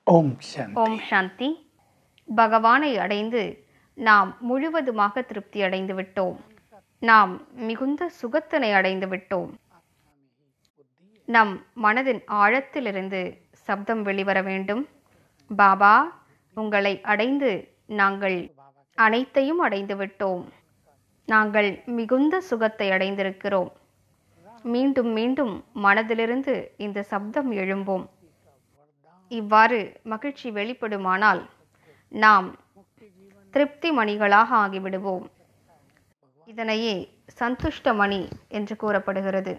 ஓம் சாந்தி ஓம் சாந்தி பகவானை அடைந்து நாம் முழுவதுமாக திருப்தி அடைந்து விட்டோம் நாம் மிகுந்த சுகத்தினை அடைந்து விட்டோம் நம் மனதின் ஆழத்திலிருந்து சப்தம் வெளிவர வேண்டும் பாபா உங்களை அடைந்து நாங்கள் அனைத்தையும் அடைந்து விட்டோம் நாங்கள் மிகுந்த சுகத்தை அடைந்திருக்கிறோம் மீண்டும் மீண்டும் மனதிலிருந்து இந்த சப்தம் எழும்போம் இவ்வாறு மகிழ்ச்சி வெளிப்படுமானால் நாம் திருப்தி மணிகளாக ஆகிவிடுவோம் இதனையே சந்துஷ்ட மணி என்று கூறப்படுகிறது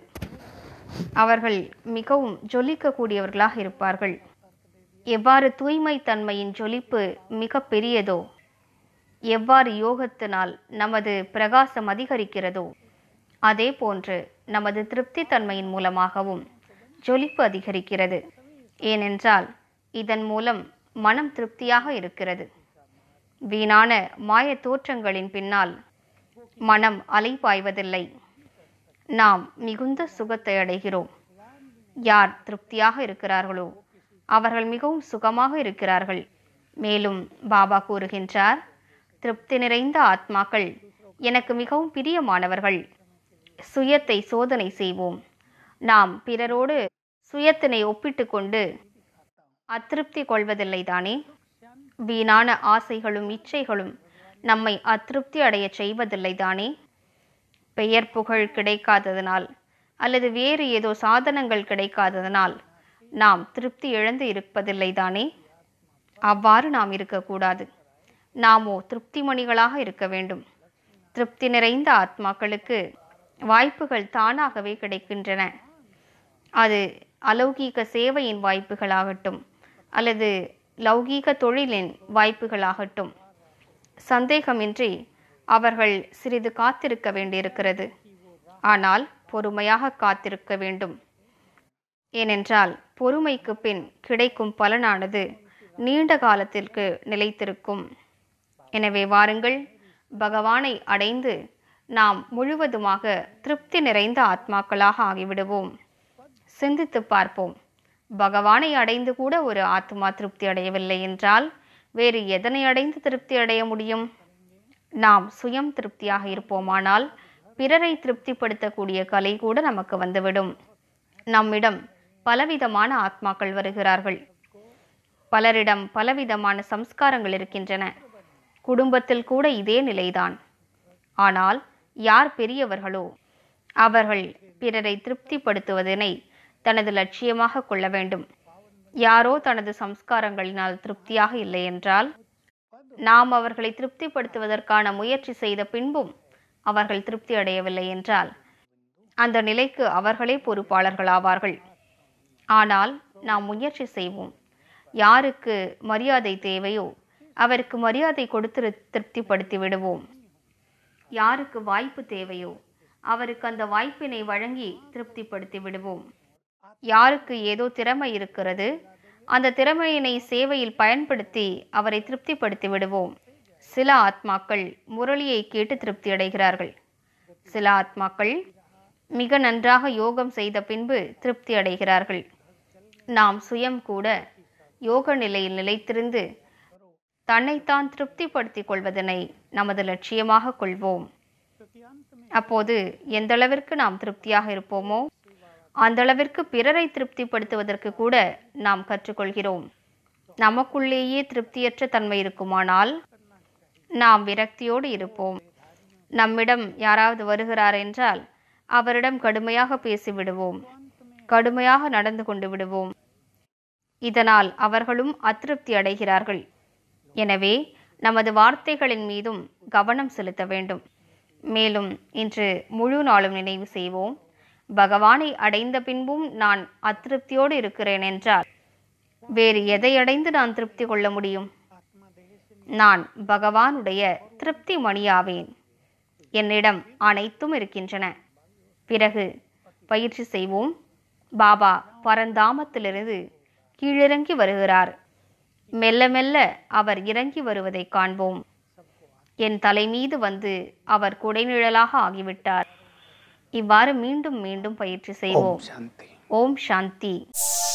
அவர்கள் மிகவும் ஜொலிக்கக்கூடியவர்களாக இருப்பார்கள் எவ்வாறு தூய்மை தன்மையின் ஜொலிப்பு மிக பெரியதோ எவ்வாறு யோகத்தினால் நமது பிரகாசம் அதிகரிக்கிறதோ அதே போன்று நமது திருப்தி தன்மையின் மூலமாகவும் ஜொலிப்பு அதிகரிக்கிறது ஏனென்றால் இதன் மூலம் மனம் திருப்தியாக இருக்கிறது வீணான மாய தோற்றங்களின் பின்னால் மனம் அலைபாய்வதில்லை நாம் மிகுந்த சுகத்தை அடைகிறோம் யார் திருப்தியாக இருக்கிறார்களோ அவர்கள் மிகவும் சுகமாக இருக்கிறார்கள் மேலும் பாபா கூறுகின்றார் திருப்தி நிறைந்த ஆத்மாக்கள் எனக்கு மிகவும் பிரியமானவர்கள் சுயத்தை சோதனை செய்வோம் நாம் பிறரோடு சுயத்தினை ஒப்பிட்டு கொண்டு அதிருப்தி கொள்வதில்லை தானே வீணான ஆசைகளும் இச்சைகளும் நம்மை அதிருப்தி அடைய செய்வதில்லை தானே பெயர் புகழ் கிடைக்காததனால் அல்லது வேறு ஏதோ சாதனங்கள் கிடைக்காததனால் நாம் திருப்தி இழந்து இருப்பதில்லை தானே அவ்வாறு நாம் இருக்கக்கூடாது நாமோ திருப்தி மணிகளாக இருக்க வேண்டும் திருப்தி நிறைந்த ஆத்மாக்களுக்கு வாய்ப்புகள் தானாகவே கிடைக்கின்றன அது அலௌகீக சேவையின் வாய்ப்புகளாகட்டும் அல்லது லௌகீக தொழிலின் வாய்ப்புகளாகட்டும் சந்தேகமின்றி அவர்கள் சிறிது காத்திருக்க வேண்டியிருக்கிறது ஆனால் பொறுமையாக காத்திருக்க வேண்டும் ஏனென்றால் பொறுமைக்கு பின் கிடைக்கும் பலனானது நீண்ட காலத்திற்கு நிலைத்திருக்கும் எனவே வாருங்கள் பகவானை அடைந்து நாம் முழுவதுமாக திருப்தி நிறைந்த ஆத்மாக்களாக ஆகிவிடுவோம் சிந்தித்து பார்ப்போம் பகவானை அடைந்து கூட ஒரு ஆத்மா திருப்தி அடையவில்லை என்றால் வேறு எதனை அடைந்து திருப்தி அடைய முடியும் நாம் சுயம் திருப்தியாக இருப்போமானால் பிறரை திருப்திப்படுத்தக்கூடிய கலை கூட நமக்கு வந்துவிடும் நம்மிடம் பலவிதமான ஆத்மாக்கள் வருகிறார்கள் பலரிடம் பலவிதமான சம்ஸ்காரங்கள் இருக்கின்றன குடும்பத்தில் கூட இதே நிலைதான் ஆனால் யார் பெரியவர்களோ அவர்கள் பிறரை திருப்திப்படுத்துவதனை தனது லட்சியமாக கொள்ள வேண்டும் யாரோ தனது சம்ஸ்காரங்களினால் திருப்தியாக இல்லை என்றால் நாம் அவர்களை திருப்திப்படுத்துவதற்கான முயற்சி செய்த பின்பும் அவர்கள் திருப்தி அடையவில்லை என்றால் அந்த நிலைக்கு அவர்களே பொறுப்பாளர்கள் ஆவார்கள் ஆனால் நாம் முயற்சி செய்வோம் யாருக்கு மரியாதை தேவையோ அவருக்கு மரியாதை கொடுத்து திருப்திப்படுத்தி விடுவோம் யாருக்கு வாய்ப்பு தேவையோ அவருக்கு அந்த வாய்ப்பினை வழங்கி திருப்திப்படுத்தி விடுவோம் யாருக்கு ஏதோ திறமை இருக்கிறது அந்த திறமையினை சேவையில் பயன்படுத்தி அவரை திருப்திப்படுத்தி விடுவோம் சில ஆத்மாக்கள் முரளியை கேட்டு திருப்தி அடைகிறார்கள் சில ஆத்மாக்கள் மிக நன்றாக யோகம் செய்த பின்பு திருப்தி அடைகிறார்கள் நாம் சுயம் கூட யோக நிலையில் நிலைத்திருந்து தன்னைத்தான் திருப்திப்படுத்திக் கொள்வதனை நமது லட்சியமாக கொள்வோம் அப்போது எந்த அளவிற்கு நாம் திருப்தியாக இருப்போமோ அந்த அளவிற்கு பிறரை திருப்திப்படுத்துவதற்கு கூட நாம் கற்றுக்கொள்கிறோம் நமக்குள்ளேயே திருப்தியற்ற தன்மை இருக்குமானால் நாம் விரக்தியோடு இருப்போம் நம்மிடம் யாராவது வருகிறார் என்றால் அவரிடம் கடுமையாக பேசிவிடுவோம் கடுமையாக நடந்து கொண்டு விடுவோம் இதனால் அவர்களும் அதிருப்தி அடைகிறார்கள் எனவே நமது வார்த்தைகளின் மீதும் கவனம் செலுத்த வேண்டும் மேலும் இன்று முழு நாளும் நினைவு செய்வோம் பகவானை அடைந்த பின்பும் நான் அதிருப்தியோடு இருக்கிறேன் என்றால் வேறு எதை அடைந்து நான் திருப்தி கொள்ள முடியும் நான் பகவானுடைய திருப்தி மணியாவேன் என்னிடம் அனைத்தும் இருக்கின்றன பிறகு பயிற்சி செய்வோம் பாபா பரந்தாமத்திலிருந்து கீழிறங்கி வருகிறார் மெல்ல மெல்ல அவர் இறங்கி வருவதை காண்போம் என் தலை மீது வந்து அவர் குடைநிழலாக ஆகிவிட்டார் இவ்வாறு மீண்டும் மீண்டும் பயிற்சி செய்வோம் ஓம் சாந்தி ஓம் சாந்தி